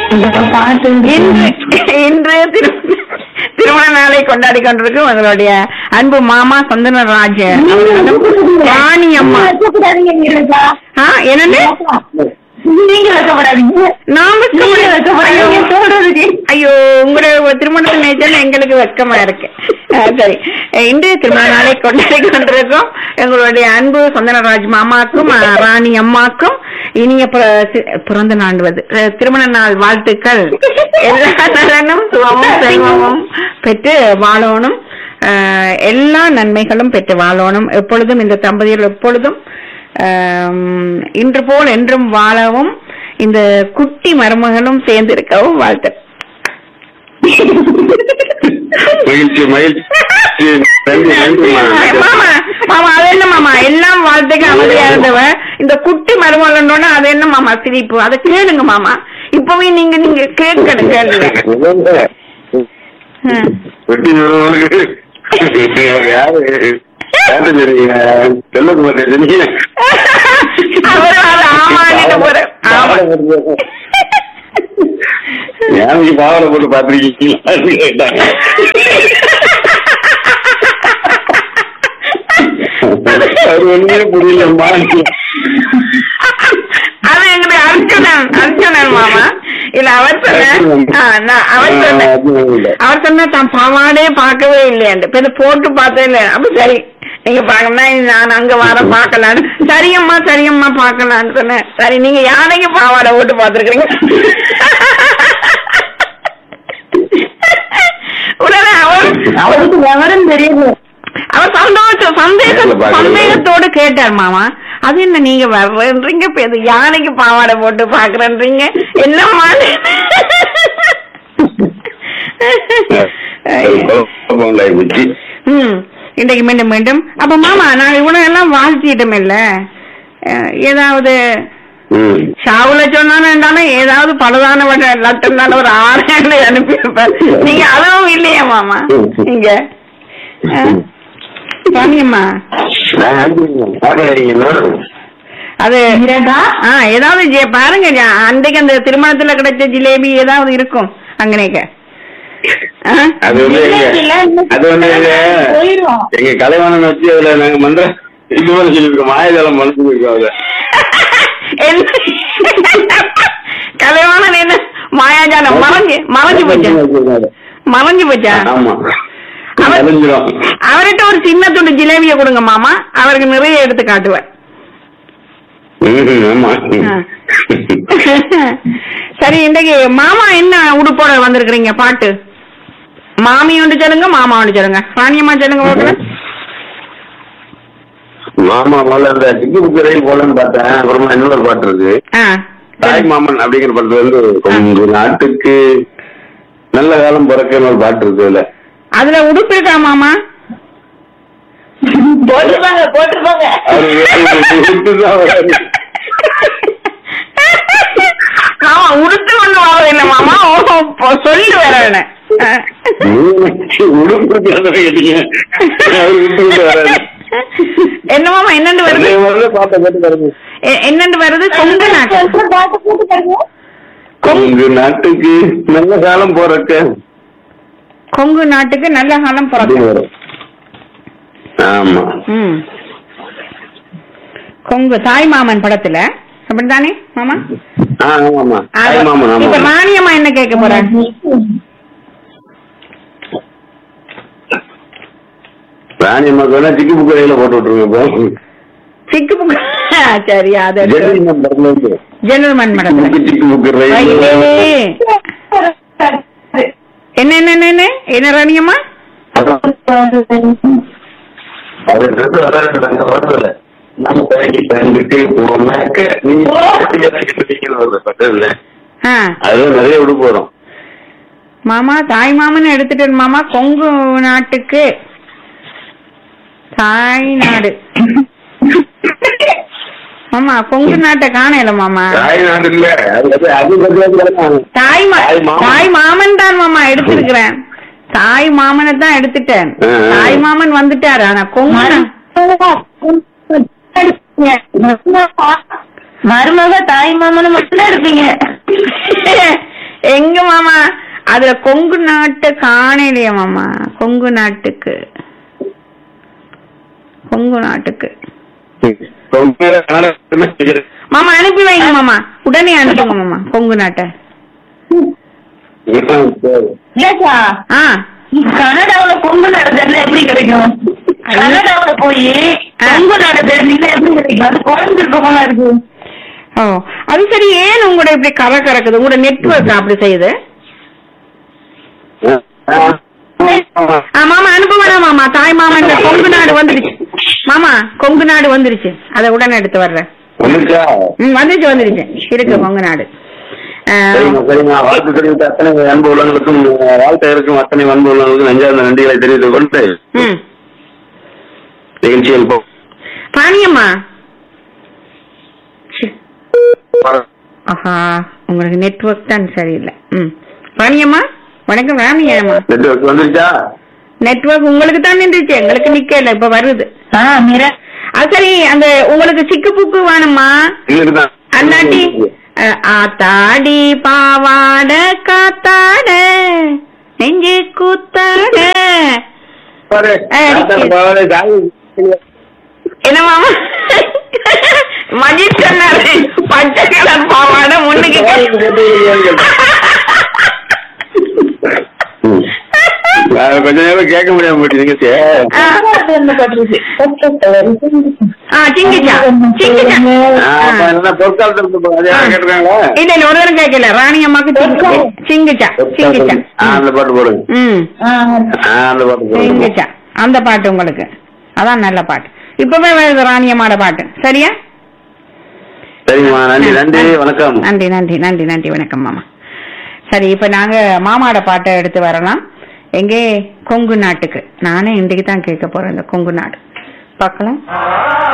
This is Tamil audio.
இன்று இன்று திரு- திருமண நாளை கொண்டாடி கொண்டிருக்கும் உங்களுடைய அன்பு மாமா சந்தனராஜ ராணி அம்மா ஆ, என்னன்னு நீங்க வைக்கப்படாதீங்க நான் நீங்க வைக்கப்படாதீங்க சொல்றதுக்கு ஐயோ உங்களுடைய திருமணத்து நேச்சர் எங்களுக்கு வெக்கமா இருக்கு ஆ, சரி இன்றைய திருமண நாளை கொண்டாடி கொண்டிருக்கோம் எங்களுடைய அன்பு சந்தனராஜ் மாமாக்கும் ஆ, ராணி அம்மாக்கும் இனிய பிற- சி- பிறந்த நாள் வது அஹ், திருமண நாள் வாழ்த்துக்கள் எல்லா நலனும் சுகமும் செல்வமும் பெற்று வாழணும் ஆஹ், எல்லா நன்மைகளும் பெற்று வாழணும் எப்பொழுதும் இந்த தம்பதியர்கள் எப்பொழுதும் ஆம், இன்று போல் என்றும் வாழவும் இந்த குட்டி மருமகளும் சேர்ந்து இருக்கவும் வாழ்த்து மகிழ்ச்சி மகிழ்ச்சி நன்றி நன்றிம்மா மாமா மாமா அது என்ன மாமா எல்லாம் வாழ்த்துக்கு அமைதியா இருந்தவ இந்த குட்டி மருமகன் அது என்ன மாமா சிரிப்பு அதை கேளுங்க மாமா இப்பவே நீங்க நீங்க கேட்கணும் கேளுங்க ம். வெட்டி நிறுவனங்களுக்கு யாரு யாரு தெரியுங்க செல்லகுமார் தெரியுங்க அவர் அது ஆமான்னு போற ஆமா யானைக்கு பாவனை போட்டு பாத்திருக்கீங்களா கேட்டாங்க அது ஒண்ணுமே புரியலம்மா அது எங்களுடைய அர்ச்சனன் அர்ச்சனன் மாமா இல்ல அவர் சொன்ன ஆ, நான் அவர் சொன்ன அவர் சொன்னா தான் பாவாடே பார்க்கவே இல்லையாண்டு இப்ப இது போட்டு பார்த்தே இல்ல அப்ப சரி நீங்க பாக்கணும்னா நான் அங்க வர பாக்கலான்னு சரியம்மா சரியம்மா பாக்கலான்னு சொன்னேன் சரி நீங்க யானைக்கு பாவாடை போட்டு பாத்துருக்கீங்க உடனே அவர் அவருக்கு விவரம் தெரியல அவர் சந்தோஷம் சந்தேகம் நேர்ல பார்க்கறது. சந்தேகத்தோடு கேட்டார் மாமா அது என்ன நீங்க வர்றீங்க இப்ப இது யானைக்கு பாவாடை போட்டு பாக்குறேன்றீங்க என்னம்மா புத்தி ம் இன்றைக்கு மீண்டும் மீண்டும் அப்ப மாமா நான் இவ்வளவு எல்லாம் வாழ்த்திட்டோம் இல்ல அஹ், ஏதாவது ம் ஷாவுல சொன்னாலும் ஏதாவது பழுதான லட்டம் ஒரு ஆறு அனுப்பியிருப்பேன் நீங்க அதுவும் இல்லையா மாமா நீங்க அஹ், சாமியம்மா அது ஆ ஏதாவது ஜெ- பாருங்க ஜ- அன்றைக்கு அந்த திருமணத்துல கிடைச்ச ஜிலேபி ஏதாவது இருக்கும் அங்கனேக்க ஆ? அது வந்து எங்க அது வந்து எங்க போயிரும் எங்க கலைவாணன் வச்சு அதுல நாங்க மந்திர இது மாதிரி சொல்லிருக்கோம் மாயஜாலம் மனசு இருக்கோம் அதுல என்ன கலைவாணன் என்ன மாயாஜாலம் மறைஞ்சு மறைஞ்சு போச்சா மறைஞ்சு போச்சா ஆமா அவர்- அழிஞ்சிரும் அவர்கிட்ட ஒரு சின்ன துண்டு ஜிலேபிய கொடுங்க மாமா அவருக்கு நிறைய எடுத்து காட்டுவேன் ம், ஆமா ஆ. சரி இன்றைக்கு மாமா என்ன உடுப்போட வந்திருக்கிறீங்க பாட்டு மாமி ஒன்று சொல்லுங்க மாமா ஒன்று சொல்லுங்க ராணியம்மா சொல்லுங்க பார்க்கலாம் மாமா முதல்ல இந்த டிக்கி புக்கு ரயில் போலன்னு பார்த்தேன் அப்புறமா இன்னொரு பாட்டு இருக்கு ஆ தாய் மாமன் அப்படிங்கிற பாட்டு வந்து கொஞ்ச நாட்டுக்கு நல்ல காலம் பிறக்கன்னு ஒரு பாட்டு இருக்கு அதுல அதுல உடுப்பு இருக்கா மாமா போட்டுருப்பாங்க போட்டுருப்பாங்க அவரு விட்டுதான் வராரு. மாமா உடுத்து கொண்டு வர என்ன மாமா ஓ இப்போ சொல்லி வரேன் நீங்க உடுப்பு கேட்டதை கேட்டீங்க அவரு விட்டு விட்டு வராரு என்ன மாமா என்னண்டு வருது அதே மாதிரிதான் பாட்டை கேட்டு பாருங்க எ- என்னண்டு வருது கொங்கு நாட்டு பாட்டு போட்டு பாருங்க உங்க நாட்டுக்கு நல்ல காலம் போறக்க கொங்கு நாட்டுக்கு நல்ல காலம் அப்படி பிறக்கும் வரும் ஆமா ம் கொங்கு தாய் மாமன் படத்துல அப்படித்தானே மாமா ஆ, ஆமாமா தாய் மாமன் இப்ப ஆமா ராணியம்மா என்ன கேட்க போறாங்க ராணி அம்மாக்கு வேணா டிக்கி புக்கு ரயில போட்டு விட்டுருங்க இப்போ சிக்கு புக்கு சரி அது ஜென்டில்மேன் படத்துல இருந்து ஜெனரல்மேன் படத்துல புக்கு டிக்கி புக்கு ரயில் ஐயே. என்ன என்ன என்ன, என்ன என்ன ராணியம்மா அது ரெண்டு வராது வரல நம்ம கடைக்கு பயந்துட்டு போனாக்க நீங்க வருது பக்கத்துல ஆ அது நிறைய உடுப்பு வரும் மாமா தாய் மாமன் எடுத்துட்டேன் மாமா கொங்கு நாட்டுக்கு தாய் நாடு மாமா கொங்கு நாட்டை காணல மாமா தாய் நாடு இல்ல அது வந்து அது பக்கத்துல தாய் மா தாய் மாமன். தாய் மாமன் தான் மாமா எடுத்திருக்கிறேன் தாய் மாமனை தான் எடுத்துட்டேன் ஆ, ஆ. தாய் மாமன் வந்துட்டாரு ஆனா கொங்கு நா- மருமக தாய் மாமனு மட்டும் தான் இருப்பீங்க எங்க மாமா அதுல கொங்கு நாட்டு காணலையா மாமா கொங்கு நாட்டுக்கு கொங்கு நாட்டுக்கு ரொம்ப நேரம் கன்னடம் பேசுறது. மாமா அனுப்பி வைங்க மாமா உடனே அனுப்புங்க மாமா கொங்கு நாட்டை இல்லக்கா ஆ கனடாவுல கொங்கு நாடு தெரிஞ்சா எப்படி கிடைக்கும் கனடாவுல போய் கொங்கு நாடு தெரிஞ்சீங்கன்னா எப்படி கிடைக்கும் அது குறைஞ்சிருக்கமா இருக்கு ஓ அது சரி ஏன் உங்களோட இப்படி கரை கறக்குது உங்களோட நெட்வொர்க் அப்படி செய்யுது ஆ, மாமா அனுப்ப வேணாம் மாமா தாய் மாமா இந்த கொங்கு நாடு வந்துருச்சு மாமா கொங்கு நாடு வந்துருச்சு அதை உடனே எடுத்து வர்றேன் வந்துருச்சா ம் வந்துருச்சு வந்துருச்சு இருக்கு கொங்கு நாடு ஆ, சரிங்க சரிங்க வாழ்த்து தெரிவித்த அத்தனை அன்பு உள்ளவங்களுக்கும் வாழ்த்து இருக்கும் அத்தனை அன்பு உள்ளவங்களுக்கும் நெஞ்சார்ந்த நன்றிகளை தெரிவித்துக் கொண்டு ம் நிகழ்ச்சியில் போ பாணியம்மா சி. ஆஹா உங்களுக்கு நெட்வொர்க் தான் சரியில்லை ம் பாணியம்மா வணக்கம் ராணியம்மா நெட்வொர்க் வந்துருச்சா நெட்வொர்க் உங்களுக்கு தான் நின்றுச்சு எங்களுக்கு நிக்கல இப்ப வருது ஆ மிர அது சரி அந்த உங்களுக்கு சிக்கு புக்கு வேணுமா இதுதான் அண்ணாட்டி அஹ், ஆத்தாடி பாவாட காத்தாட நெஞ்சு கூத்தாட பாரு, அடிக்குது. பாரு, சாமி. என்ன மாமா மஜித் சொன்னாரு பச்சை கலர் பாவாட முன்னுக்கு ம். நான் கொஞ்ச நேரம் கேட்க முடியாம போயிட்டு நிகழ்ச்சி ஆ, என்ன பண்றது ஆ, சிங்கிச்சா சிங்கிச்சா என்ன பொற்காலத்துல இருந்து அதே கேட்டிருக்காங்களா இல்ல இல்ல ஒரு தரம் கேட்கல ராணி அம்மாக்கு சிங்கிச்சா சிங்கிச்சா சிங்கிச்சா ஆ, அந்த பாட்டு போடுங்க ம் ஆ, அந்த பாட்டு போடுங்க சிங்கிச்சா அந்த பாட்டு உங்களுக்கு அதான் நல்ல பாட்டு இப்பவே வருது ராணி அம்மாட பாட்டு சரியா சரிங்கம்மா நன்றி நன்றி வணக்கம் நன்றி நன்றி நன்றி நன்றி வணக்கம் மாமா சரி இப்ப நாங்க மாமாட பாட்டை எடுத்து வரலாம் எங்கே கொங்கு நாட்டுக்கு நானே இன்றைக்கு தான் கேட்க போறேன் இந்த கொங்கு நாடு பார்க்கலாம்